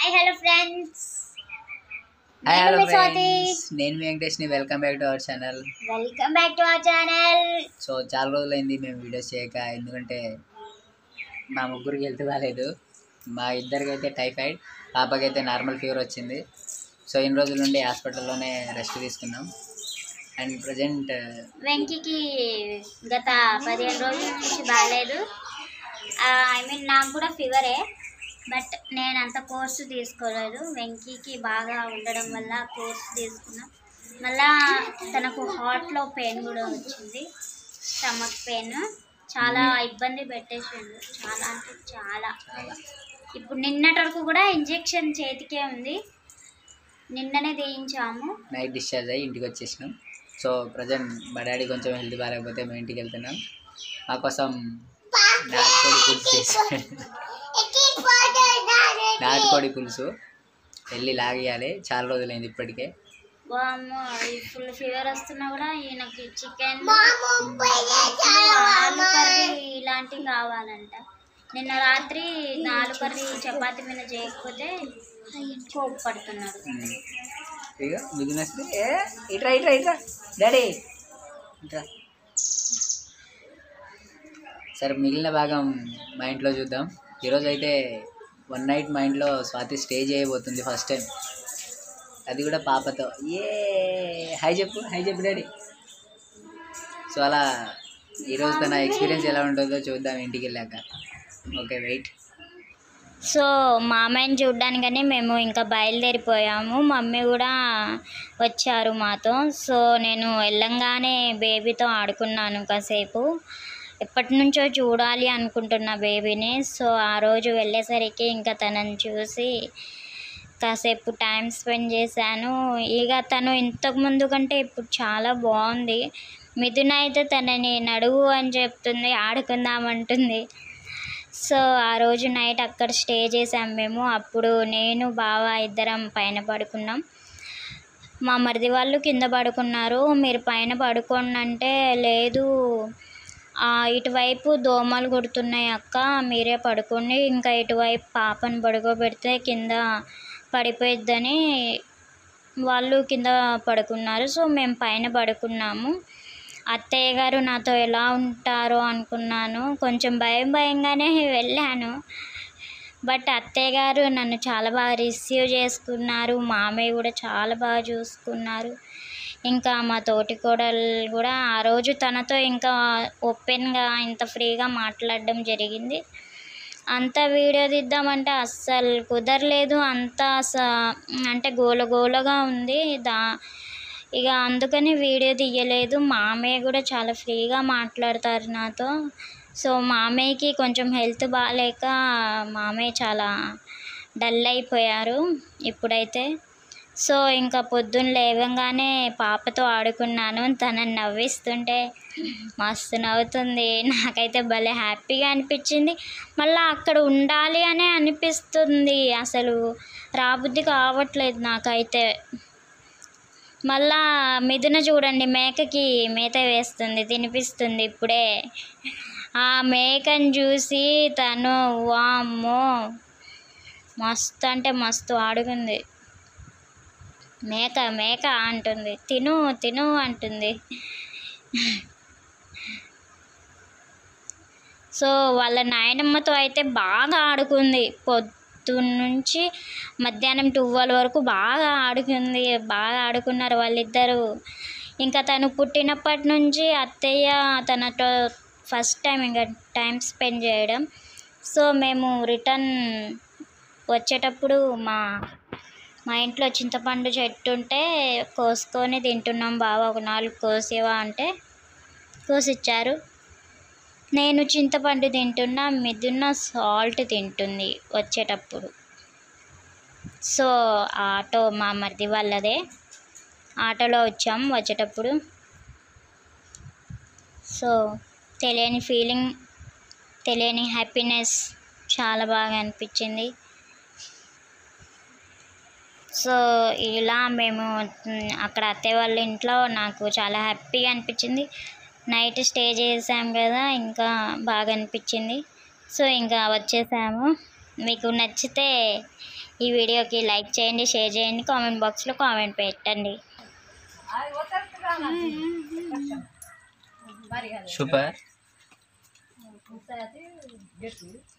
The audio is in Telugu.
Hi hello friends hi hello నేను మీ స్వాతి ఫ్రెండ్స్ నేను మీ వెంకటేష్ని welcome back to our channel welcome back to our channel so చాలా రోజులైంది మేము వీడియోస్ చేయక ఎందుకంటే మా ముగ్గురికి హెల్త్ బాగాలేదు మా ఇద్దరికి అయితే టైఫాయిడ్ పాపకైతే నార్మల్ ఫీవర్ వచ్చింది సో ఇన్ని రోజుల నుండి హాస్పిటల్లోనే రెస్ట్ తీసుకున్నాం అండ్ ప్రజెంట్ వెంకీకి గత పదిహేను రోజుల నుంచి బాగాలేదు ఐ మీన్ నాకు కూడా ఫీవరే బట్ నేను అంత కోర్సు తీసుకోలేదు వెంకీకి బాగా ఉండడం వల్ల కోర్సు తీసుకున్నాం మళ్ళా తనకు హార్ట్లో పెయిన్ కూడా వచ్చింది స్టమక్ పెయిన్ చాలా ఇబ్బంది పెట్టేసిండు చాలా అంటే చాలా చాలా ఇప్పుడు నిన్నటి వరకు కూడా ఇంజెక్షన్ చేతికే ఉంది నిన్ననే తీయించాము నైట్ డిశ్చార్జ్ అయ్యి ఇంటికి వచ్చేసినాం సో ప్రజెంట్ మా డాడీ కొంచెం హెల్త్ బాగాలేకపోతే మేము ఇంటికి వెళ్తున్నాం మా కోసం నాటుకోడి పులుసు చేసి నాటుకోడి పులుసు వెళ్ళి లాగేయాలి చాలా రోజులైంది ఇప్పటికే వామ్మో, ఈ ఫుల్ ఫీవర్ వస్తున్నా కూడా ఈయనకి చికెన్ ఆలు కర్రీ ఇలాంటివి కావాలంట నిన్న రాత్రి ఆలు కర్రీ చపాతి మీద చేయకపోతే కోపు పడుతున్నాడు ఉమ్. ఇక బిజినెస్ ఏ ఇట్రా ఇట్రా ఇట్రా డాడీ ఇట్రా సరే మిగిలిన భాగం మా ఇంట్లో చూద్దాం ఈరోజు అయితే వన్ నైట్ మా ఇంట్లో స్వాతి స్టే చేయబోతుంది ఫస్ట్ టైం అది కూడా పాపతో ఏ హై చెప్పు హై చెప్పు డాడీ సో అలా ఈరోజు తన ఎక్స్పీరియన్స్ ఎలా ఉంటుందో చూద్దాం ఇంటికి వెళ్ళాక ఓకే వెయిట్ సో మామయ్యని చూడ్డానికని మేము ఇంకా బయలుదేరిపోయాము మమ్మీ కూడా వచ్చారు మాతో సో నేను వెళ్ళంగానే బేబీతో ఆడుకున్నాను కాసేపు ఎప్పటి నుంచో చూడాలి అనుకుంటున్న బేబీని సో ఆ రోజు వెళ్ళేసరికి ఇంకా తనని చూసి కాసేపు టైం స్పెండ్ చేశాను ఇక తను ఇంతకు ముందు కంటే ఇప్పుడు చాలా బాగుంది మిథున అయితే తనని నడువు అని చెప్తుంది ఆడుకుందామంటుంది సో ఆ రోజు నైట్ అక్కడ స్టే చేసాం మేము అప్పుడు నేను బావ ఇద్దరం పైన పడుకున్నాం మా మరిది వాళ్ళు కింద పడుకున్నారు మీరు పైన పడుకోండి అంటే లేదు ఆ, ఇటువైపు దోమలు కుడుతున్నాయి అక్క మీరే పడుకోండి ఇంకా ఇటువైపు పాపను పడుకోబెడితే కింద పడిపోయిద్దని వాళ్ళు కింద పడుకున్నారు సో మేము పైన పడుకున్నాము అత్తయ్య గారు నాతో ఎలా ఉంటారో అనుకున్నాను కొంచెం భయం భయంగానే వెళ్ళాను బట్ అత్తయ్య గారు నన్ను చాలా బాగా రిసీవ్ చేసుకున్నారు మామయ్య కూడా చాలా బాగా చూసుకున్నారు ఇంకా మా తోటి కోడలు కూడా ఆ రోజు తనతో ఇంకా ఓపెన్గా ఇంత ఫ్రీగా మాట్లాడడం జరిగింది అంత వీడియో తీద్దామంటే అస్సలు కుదరలేదు అంత అంటే గోల గోలగా ఉంది దా ఇక అందుకని వీడియో తీయలేదు మామయ్య కూడా చాలా ఫ్రీగా మాట్లాడతారు నాతో సో మామయ్యకి కొంచెం హెల్త్ బాగాలేక మామయ్య చాలా డల్ అయిపోయారు ఇప్పుడైతే సో ఇంకా పొద్దున్న లేవగానే పాపతో ఆడుకున్నాను తనని నవ్విస్తుంటే మస్తు నవ్వుతుంది నాకైతే భలే హ్యాపీగా అనిపించింది మళ్ళీ అక్కడ ఉండాలి అనే అనిపిస్తుంది అసలు రాబుద్ది కావట్లేదు నాకైతే మళ్ళా మిథున చూడండి మేకకి మేత వేస్తుంది తినిపిస్తుంది ఇప్పుడే ఆ మేకని చూసి తను వామ్మో మస్తు అంటే మస్తు ఆడుకుంది మేక మేక అంటుంది తిను తిను అంటుంది సో వాళ్ళ నాయనమ్మతో అయితే బాగా ఆడుకుంది పొద్దున్న నుంచి మధ్యాహ్నం ట్వెల్వ్ వరకు బాగా ఆడుకుంది బాగా ఆడుకున్నారు వాళ్ళిద్దరూ ఇంకా తను పుట్టినప్పటి నుంచి అత్తయ్య తనతో ఫస్ట్ టైం ఇంకా టైం స్పెండ్ చేయడం సో మేము రిటర్న్ వచ్చేటప్పుడు మా మా ఇంట్లో చింతపండు చెట్టు ఉంటే కోసుకొని తింటున్నాం బావ ఒక నాలుగు కోసేవా అంటే కోసిచ్చారు నేను చింతపండు తింటున్నా మిథున సాల్ట్ తింటుంది వచ్చేటప్పుడు సో ఆటో మా మరిది వాళ్ళదే ఆటోలో వచ్చాం వచ్చేటప్పుడు సో తెలియని ఫీలింగ్ తెలియని హ్యాపీనెస్ చాలా బాగా అనిపించింది సో ఇలా మేము మ్, అక్కడ అత్తయ్య వాళ్ళ ఇంట్లో నాకు చాలా హ్యాపీగా అనిపించింది నైట్ స్టే చేసాం కదా ఇంకా బాగా అనిపించింది సో ఇంకా వచ్చేసాము మీకు నచ్చితే ఈ వీడియోకి లైక్ చేయండి షేర్ చేయండి కామెంట్ బాక్స్లో కామెంట్ పెట్టండి సూపర్